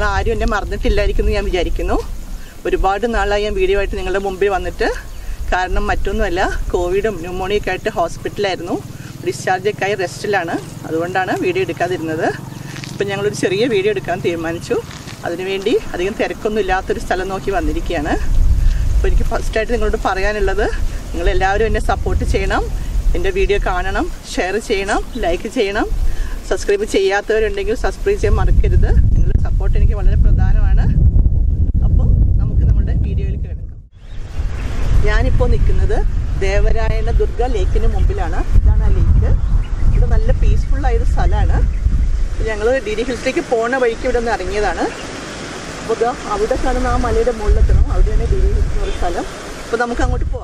നിങ്ങൾ ആരും എന്നെ മറന്നിട്ടില്ലായിരിക്കും എന്ന് ഞാൻ വിചാരിക്കുന്നു ഒരുപാട് നാളായി ഞാൻ വീഡിയോ ആയിട്ട് നിങ്ങളുടെ മുമ്പിൽ വന്നിട്ട് കാരണം മറ്റൊന്നുമല്ല കോവിഡും ന്യൂമോണിയൊക്കെ ആയിട്ട് ഹോസ്പിറ്റലായിരുന്നു ഡിസ്ചാർജൊക്കെ ആയി റെസ്റ്റിലാണ് അതുകൊണ്ടാണ് വീഡിയോ എടുക്കാതിരുന്നത് ഇപ്പം ഞങ്ങളൊരു ചെറിയ വീഡിയോ എടുക്കാൻ തീരുമാനിച്ചു അതിനുവേണ്ടി അധികം തിരക്കൊന്നും ഇല്ലാത്തൊരു സ്ഥലം നോക്കി വന്നിരിക്കുകയാണ് അപ്പോൾ എനിക്ക് ഫസ്റ്റായിട്ട് നിങ്ങളോട് പറയാനുള്ളത് നിങ്ങളെല്ലാവരും എന്നെ സപ്പോർട്ട് ചെയ്യണം എൻ്റെ വീഡിയോ കാണണം ഷെയർ ചെയ്യണം ലൈക്ക് ചെയ്യണം സബ്സ്ക്രൈബ് ചെയ്യാത്തവരുണ്ടെങ്കിൽ സബ്സ്ക്രൈബ് ചെയ്യാൻ മറക്കരുത് നിങ്ങളുടെ സപ്പോർട്ട് എനിക്ക് വളരെ പ്രധാനമാണ് അപ്പോൾ നമുക്ക് നമ്മുടെ വീഡിയോയിലേക്ക് കിടക്കാം ഞാനിപ്പോൾ നിൽക്കുന്നത് ദേവരായണ ദുർഗ ലേക്കിന് മുമ്പിലാണ് ഇതാണ് ആ ലേക്ക് ഇവിടെ നല്ല പീസ്ഫുൾ ആയൊരു സ്ഥലമാണ് ഞങ്ങൾ ഡി ഡി ഹിൽസിലേക്ക് പോണ വഴിക്ക് ഇവിടെ നിന്ന് ഇറങ്ങിയതാണ് അപ്പോൾ ദാ അവിടെ കാണുന്ന ആ മലയുടെ മുകളിലെത്തണം അവിടെയാണ് ഡി ഡി ഹിൽസ് എന്ന് പറയുന്ന സ്ഥലം അപ്പോൾ നമുക്ക് അങ്ങോട്ട് പോവാം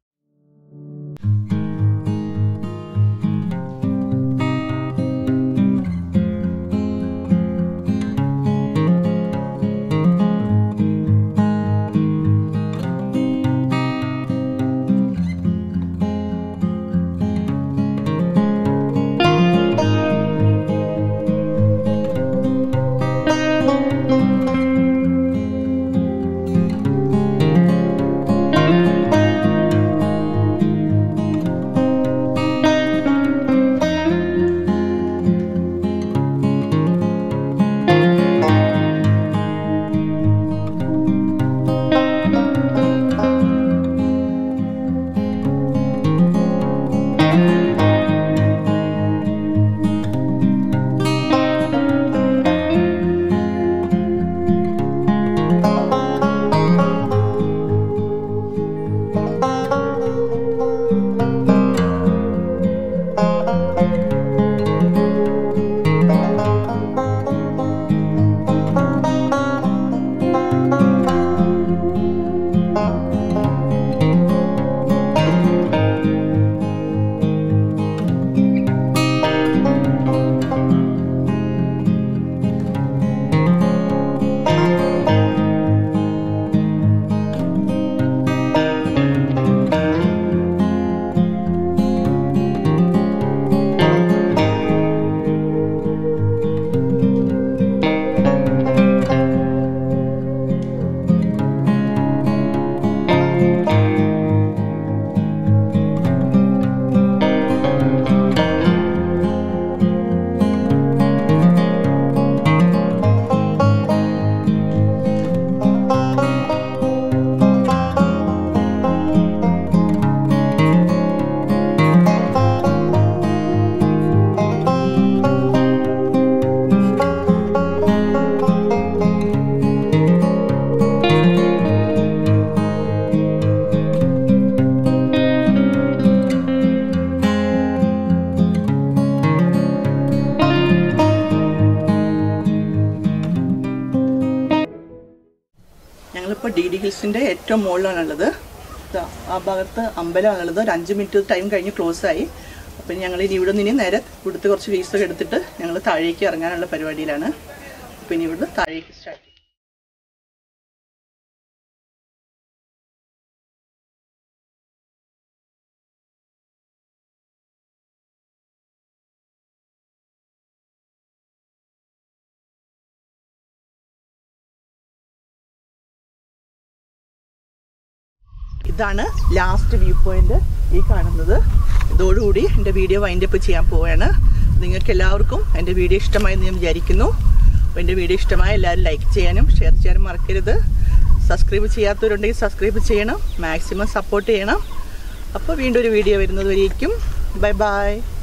ഞങ്ങളിപ്പോൾ ഡി ഡി ഹിൽസിൻ്റെ ഏറ്റവും മുകളിലാണുള്ളത് ദാ ആ ഭാഗത്ത് അമ്പലമാണുള്ളത് ഒരു അഞ്ച് മിനിറ്റ് ടൈം കഴിഞ്ഞ് ക്ലോസ് ആയി അപ്പം ഞങ്ങൾ ഇനി ഇവിടെ നിന്ന് ഇനി നേരെ ഇവിടുത്തെ കുറച്ച് ഫീസൊക്കെ എടുത്തിട്ട് ഞങ്ങൾ താഴേക്ക് ഇറങ്ങാനുള്ള പരിപാടിയിലാണ് അപ്പം ഇനി ഇവിടുന്ന് താഴേക്ക് സ്റ്റാർട്ട് ചെയ്യും ഇതാണ് ലാസ്റ്റ് വ്യൂ പോയിന്റ് ഈ കാണുന്നത് ഇതോടുകൂടി എൻ്റെ വീഡിയോ വൈൻഡ് അപ്പ് ചെയ്യാൻ പോവുകയാണ് നിങ്ങൾക്ക് എല്ലാവർക്കും എൻ്റെ വീഡിയോ ഇഷ്ടമായെന്ന് ഞാൻ വിചാരിക്കുന്നു അപ്പോൾ എൻ്റെ വീഡിയോ ഇഷ്ടമായ എല്ലാവരും ലൈക്ക് ചെയ്യാനും ഷെയർ ചെയ്യാനും മറക്കരുത് സബ്സ്ക്രൈബ് ചെയ്യാത്തവരുണ്ടെങ്കിൽ സബ്സ്ക്രൈബ് ചെയ്യണം മാക്സിമം സപ്പോർട്ട് ചെയ്യണം അപ്പോൾ വീണ്ടും ഒരു വീഡിയോ വരുന്നത് വരേക്കും ബൈ ബൈ